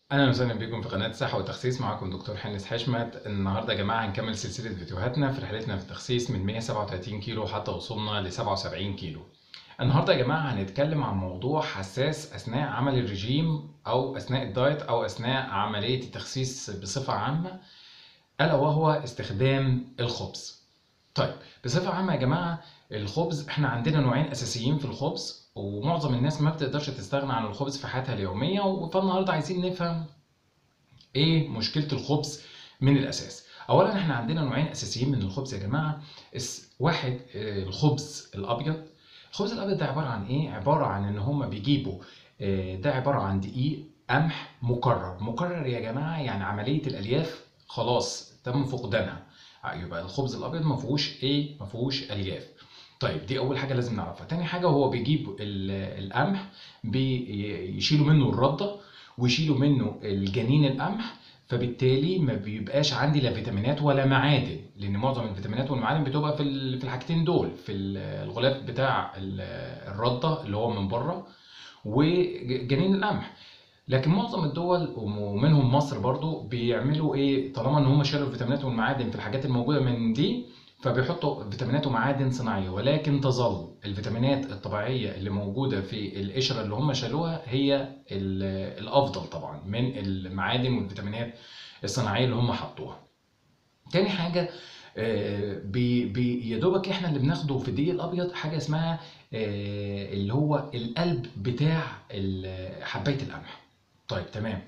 اهلا وسهلا بكم في قناه صحه وتخسيس معاكم دكتور حنس حشمت النهارده يا جماعه هنكمل سلسله فيديوهاتنا في رحلتنا في التخسيس من 137 كيلو حتى وصلنا ل 77 كيلو النهارده يا جماعه هنتكلم عن موضوع حساس اثناء عمل الرجيم او اثناء الدايت او اثناء عمليه التخسيس بصفه عامه الا وهو استخدام الخبز طيب بصفه عامه يا جماعه الخبز احنا عندنا نوعين اساسيين في الخبز ومعظم الناس ما بتقدرش تستغنى عن الخبز في حياتها اليوميه فالنهارده عايزين نفهم ايه مشكله الخبز من الاساس اولا احنا عندنا نوعين اساسيين من الخبز يا جماعه اس- واحد آه، الخبز الابيض الخبز الابيض ده عباره عن ايه عباره عن ان هم بيجيبوا آه، ده عباره عن دقيق قمح مكرر مكرر يا جماعه يعني عمليه الالياف خلاص تم فقدانها يبقى الخبز الابيض ما فيهوش ايه ما فيهوش الياف طيب دي اول حاجه لازم نعرفها تاني حاجه هو بيجيب ال- القمح بيشيلوا منه الرده ويشيلوا منه الجنين القمح فبالتالي ما بيبقاش عندي لا فيتامينات ولا معادن لان معظم الفيتامينات والمعادن بتبقى في ال- في الحاجتين دول في ال- الغلاف بتاع ال- الرده اللي هو من بره وجنين القمح لكن معظم الدول ومنهم مصر برضو بيعملوا ايه طالما ان هم شالوا الفيتامينات والمعادن في الحاجات الموجوده من دي فبيحطوا فيتامينات ومعادن صناعيه ولكن تظل الفيتامينات الطبيعيه اللي موجوده في القشره اللي هم شالوها هي ال- الافضل طبعا من المعادن والفيتامينات الصناعيه اللي هم حطوها تاني حاجه آه، بي بي يا دوبك احنا اللي بناخده في الدقيق الابيض حاجه اسمها آه، اللي هو القلب بتاع ال- حبايه القمح طيب تمام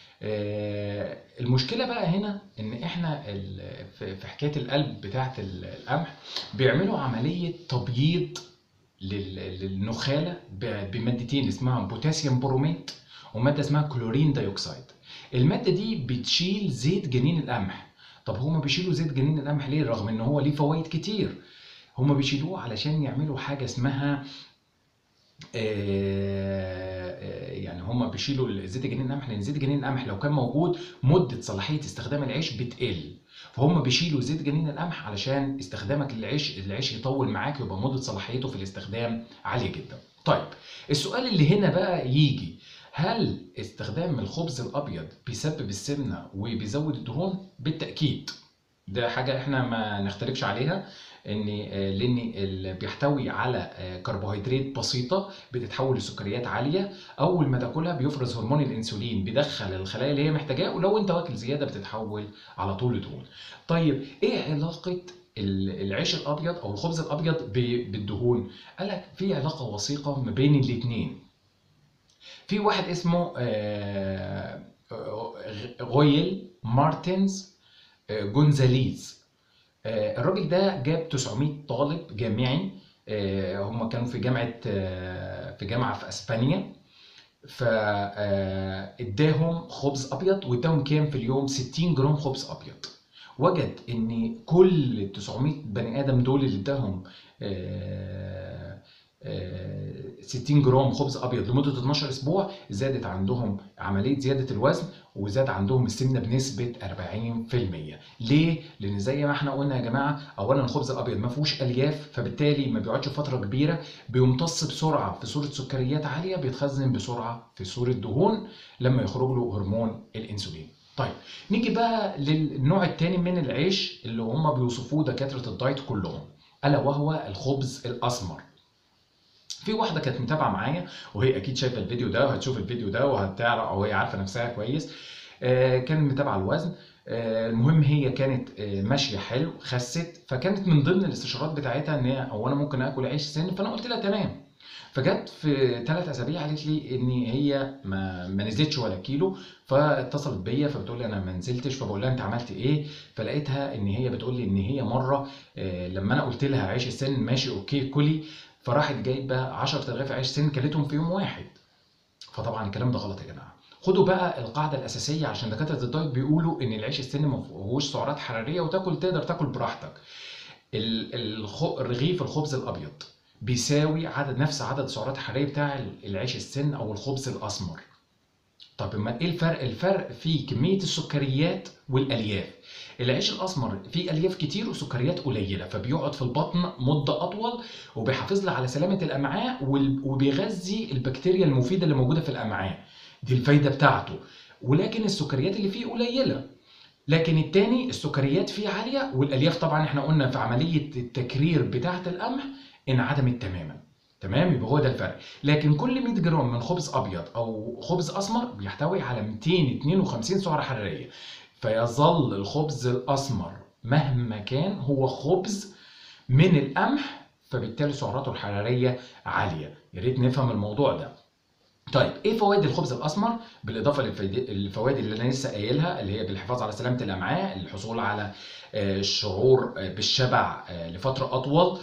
آه، المشكله بقى هنا ان احنا ال- في في حكايه القلب بتاعه ال- القمح بيعملوا عمليه تبييض لل- للنخاله ب- بمادتين اسمها بوتاسيوم بروميت وماده اسمها كلورين دايوكسيد الماده دي بتشيل زيت جنين القمح طب هما بيشيلوا زيت جنين القمح ليه رغم ان هو ليه فوائد كتير هما بيشيلوه علشان يعملوا حاجه اسمها آه، آه، يعني هم بيشيلوا زيت جنين القمح لان زيت جنين القمح لو كان موجود مده صلاحيه استخدام العيش بتقل فهم بيشيلوا زيت جنين القمح علشان استخدامك للعيش العيش يطول معاك يبقى مده صلاحيته في الاستخدام عاليه جدا طيب السؤال اللي هنا بقى يجي هل استخدام الخبز الابيض بيسبب السمنه وبيزود الدهون بالتاكيد ده حاجه احنا ما نختلفش عليها ان آه، لان ال- بيحتوي على آه، كربوهيدرات بسيطه بتتحول لسكريات عاليه اول ما تاكلها بيفرز هرمون الانسولين بيدخل الخلايا اللي هي محتاجاه ولو انت واكل زياده بتتحول على طول لدهون طيب ايه علاقه ال- العيش الابيض او الخبز الابيض ب- بالدهون قال لك في علاقه وثيقه ما بين الاثنين في واحد اسمه آه، آه، غويل مارتنز آه، جونزاليز آه، الراجل ده جاب 900 طالب جامعي آه، هم كانوا في جامعة آه، في جامعة في اسبانيا فاداهم خبز ابيض واداهم كام في اليوم 60 جرام خبز ابيض وجد ان كل ال 900 بني ادم دول اللي اداهم آه، آه، 60 جرام خبز ابيض لمده 12 اسبوع زادت عندهم عمليه زياده الوزن وزاد عندهم السمنه بنسبه 40% ليه؟ لان زي ما احنا قلنا يا جماعه اولا الخبز الابيض ما فيهوش الياف فبالتالي ما بيقعدش فتره كبيره بيمتص بسرعه في صوره سكريات عاليه بيتخزن بسرعه في صوره دهون لما يخرج له هرمون الانسولين. طيب نيجي بقى للنوع الثاني من العيش اللي هم بيوصفوه دكاتره الدايت كلهم الا وهو الخبز الاسمر. في واحده كانت متابعه معايا وهي اكيد شايفه الفيديو ده وهتشوف الفيديو ده وهتعرف او هي عارفه نفسها كويس آه، كانت متابعه الوزن آه، المهم هي كانت آه، ماشيه حلو خست فكانت من ضمن الاستشارات بتاعتها ان هي هو انا ممكن اكل عيش سن فانا قلت لها تمام فجت في ثلاث اسابيع قالت لي ان هي ما, ما نزلتش ولا كيلو فاتصلت بيا فبتقول لي انا ما نزلتش فبقول لها انت عملت ايه فلقيتها ان هي بتقول لي ان هي مره آه، لما انا قلت لها عيش السن ماشي اوكي كلي فراحت جايبه 10 رغيف عيش سن كلتهم في يوم واحد فطبعا الكلام ده غلط يا جماعه خدوا بقى القاعده الاساسيه عشان دكاتره الدايت بيقولوا ان العيش السن ما فيهوش سعرات حراريه وتاكل تقدر تاكل براحتك ال- الخ- الرغيف الخبز الابيض بيساوي عدد نفس عدد السعرات الحراريه بتاع العيش السن او الخبز الاسمر طب اما ايه الفرق الفرق في كميه السكريات والالياف العيش الاسمر فيه الياف كتير وسكريات قليله فبيقعد في البطن مده اطول وبيحافظ لي على سلامه الامعاء وال- وبيغذي البكتيريا المفيده اللي موجوده في الامعاء دي الفايده بتاعته ولكن السكريات اللي فيه قليله لكن التاني السكريات فيه عاليه والالياف طبعا احنا قلنا في عمليه التكرير بتاعه القمح انعدمت تماما تمام يبقى هو ده الفرق لكن كل 100 جرام من خبز ابيض او خبز اسمر بيحتوي على 252 سعره حراريه فيظل الخبز الاسمر مهما كان هو خبز من القمح فبالتالي سعراته الحراريه عاليه يا ريت نفهم الموضوع ده طيب ايه فوائد الخبز الاسمر بالاضافه للفوائد اللي انا لسه قايلها اللي هي بالحفاظ على سلامه الامعاء الحصول على الشعور بالشبع لفتره اطول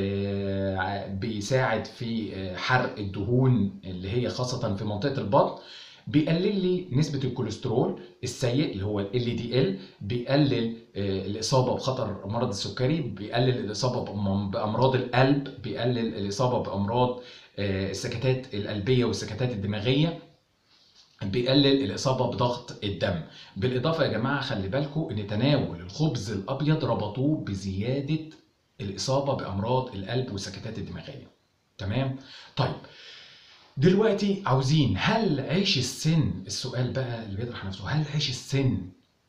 بيساعد في حرق الدهون اللي هي خاصه في منطقه البطن بيقلل لي نسبة الكوليسترول السيء اللي هو ال LDL بيقلل الإصابة بخطر مرض السكري بيقلل الإصابة بأمراض القلب بيقلل الإصابة بأمراض السكتات القلبية والسكتات الدماغية بيقلل الإصابة بضغط الدم بالإضافة يا جماعة خلي بالكم إن تناول الخبز الأبيض ربطوه بزيادة الإصابة بأمراض القلب والسكتات الدماغية تمام؟ طيب دلوقتي عاوزين هل عيش السن السؤال بقى اللي بيطرح نفسه هل عيش السن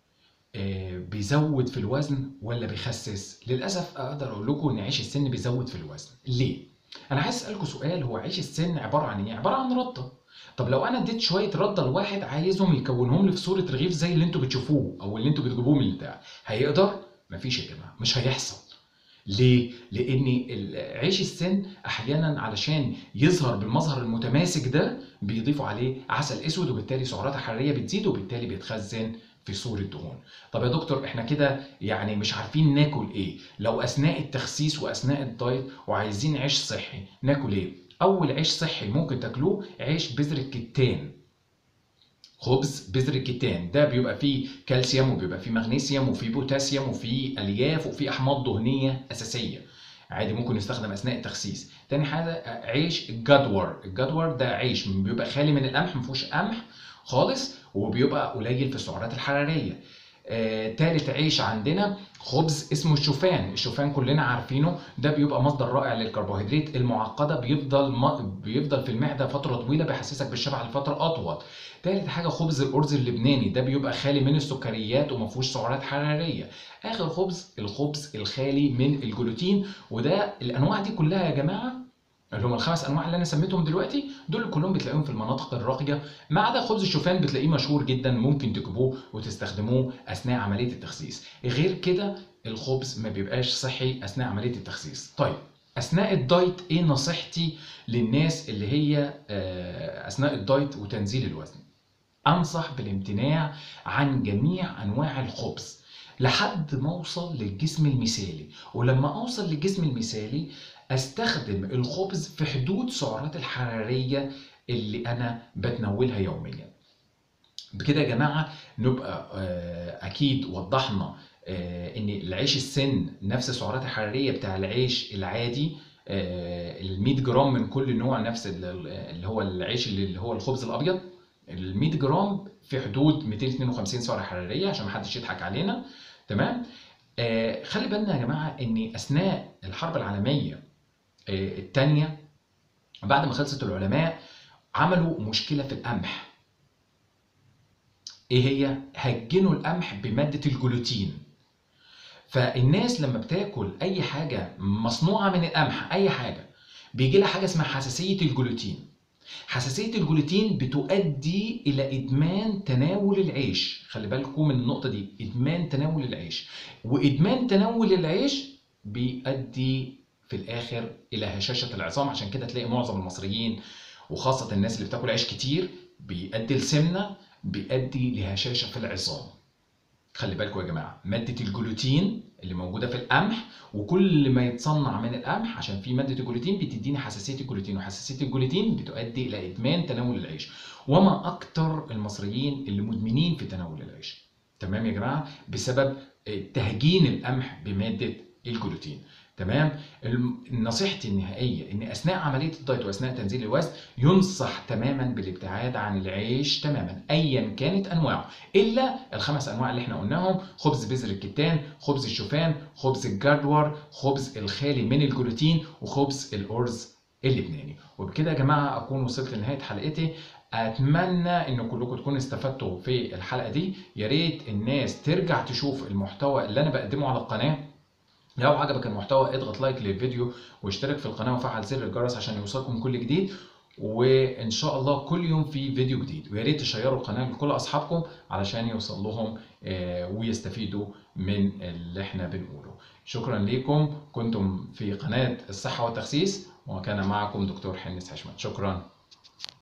بيزود في الوزن ولا بيخسس للاسف اقدر اقول لكم ان عيش السن بيزود في الوزن ليه انا عايز اسالكم سؤال هو عيش السن عباره عن ايه عباره عن رده طب لو انا اديت شويه رده لواحد عايزهم يكونهم لي في صوره رغيف زي اللي انتوا بتشوفوه او اللي انتوا بتجيبوه من البتاع هيقدر مفيش يا جماعه مش هيحصل ليه؟ لأن عيش السن أحيانا علشان يظهر بالمظهر المتماسك ده بيضيفوا عليه عسل أسود وبالتالي سعرات حرارية بتزيد وبالتالي بيتخزن في صورة دهون. طب يا دكتور احنا كده يعني مش عارفين ناكل ايه؟ لو أثناء التخسيس وأثناء الدايت وعايزين عيش صحي ناكل ايه؟ أول عيش صحي ممكن تاكلوه عيش بذر الكتان. خبز بذر الكتان ده بيبقى فيه كالسيوم وبيبقى فيه مغنيسيوم وفيه بوتاسيوم وفيه الياف وفيه احماض دهنيه اساسيه عادي ممكن يستخدم اثناء التخسيس تاني حاجه عيش الجدور الجدور ده عيش بيبقى خالي من القمح ما فيهوش قمح خالص وبيبقى قليل في السعرات الحراريه آه، تالت عيش عندنا خبز اسمه الشوفان الشوفان كلنا عارفينه ده بيبقى مصدر رائع للكربوهيدرات المعقده بيفضل ما بيفضل في المعده فتره طويله بيحسسك بالشبع لفتره اطول تالت حاجه خبز الارز اللبناني ده بيبقى خالي من السكريات وما فيهوش سعرات حراريه اخر خبز الخبز الخالي من الجلوتين وده الانواع دي كلها يا جماعه اللي هم الخمس انواع اللي انا سميتهم دلوقتي دول كلهم بتلاقيهم في المناطق الراقيه ما عدا خبز الشوفان بتلاقيه مشهور جدا ممكن تجيبوه وتستخدموه اثناء عمليه التخسيس غير كده الخبز ما بيبقاش صحي اثناء عمليه التخسيس طيب اثناء الدايت ايه نصيحتي للناس اللي هي اثناء الدايت وتنزيل الوزن انصح بالامتناع عن جميع انواع الخبز لحد ما اوصل للجسم المثالي ولما اوصل للجسم المثالي استخدم الخبز في حدود سعرات الحراريه اللي انا بتناولها يوميا بكده يا جماعه نبقى اكيد وضحنا ان العيش السن نفس السعرات الحراريه بتاع العيش العادي ال 100 جرام من كل نوع نفس اللي هو العيش اللي هو الخبز الابيض ال 100 جرام في حدود 252 سعره حراريه عشان ما حدش يضحك علينا تمام آه خلي بالنا يا جماعه ان اثناء الحرب العالميه آه الثانيه بعد ما خلصت العلماء عملوا مشكله في القمح ايه هي هجنوا القمح بماده الجلوتين فالناس لما بتاكل اي حاجه مصنوعه من القمح اي حاجه بيجي لها حاجه اسمها حساسيه الجلوتين حساسية الجلوتين بتؤدي إلى إدمان تناول العيش خلي بالكم من النقطة دي إدمان تناول العيش وإدمان تناول العيش بيؤدي في الآخر إلى هشاشة العظام عشان كده تلاقي معظم المصريين وخاصة الناس اللي بتاكل عيش كتير بيؤدي لسمنة بيؤدي لهشاشة في العظام خلي بالكم يا جماعه ماده الجلوتين اللي موجوده في القمح وكل ما يتصنع من القمح عشان في ماده الجلوتين بتديني حساسيه الجلوتين وحساسيه الجلوتين بتؤدي الى ادمان تناول العيش وما اكتر المصريين اللي مدمنين في تناول العيش تمام يا جماعه بسبب تهجين القمح بماده الجلوتين تمام نصيحتي النهائيه ان اثناء عمليه الدايت واثناء تنزيل الوزن ينصح تماما بالابتعاد عن العيش تماما ايا كانت انواعه الا الخمس انواع اللي احنا قلناهم خبز بذر الكتان خبز الشوفان خبز الجدور خبز الخالي من الجلوتين وخبز الارز اللبناني وبكده يا جماعه اكون وصلت لنهايه حلقتي اتمنى ان كلكم تكونوا استفدتوا في الحلقه دي يا ريت الناس ترجع تشوف المحتوى اللي انا بقدمه على القناه لو عجبك المحتوى اضغط لايك للفيديو واشترك في القناه وفعل زر الجرس عشان يوصلكم كل جديد وان شاء الله كل يوم في فيديو جديد ويا ريت تشيروا القناه لكل اصحابكم علشان يوصل لهم آه، ويستفيدوا من اللي احنا بنقوله شكرا لكم كنتم في قناه الصحه والتخسيس وكان معكم دكتور حنس حشمت شكرا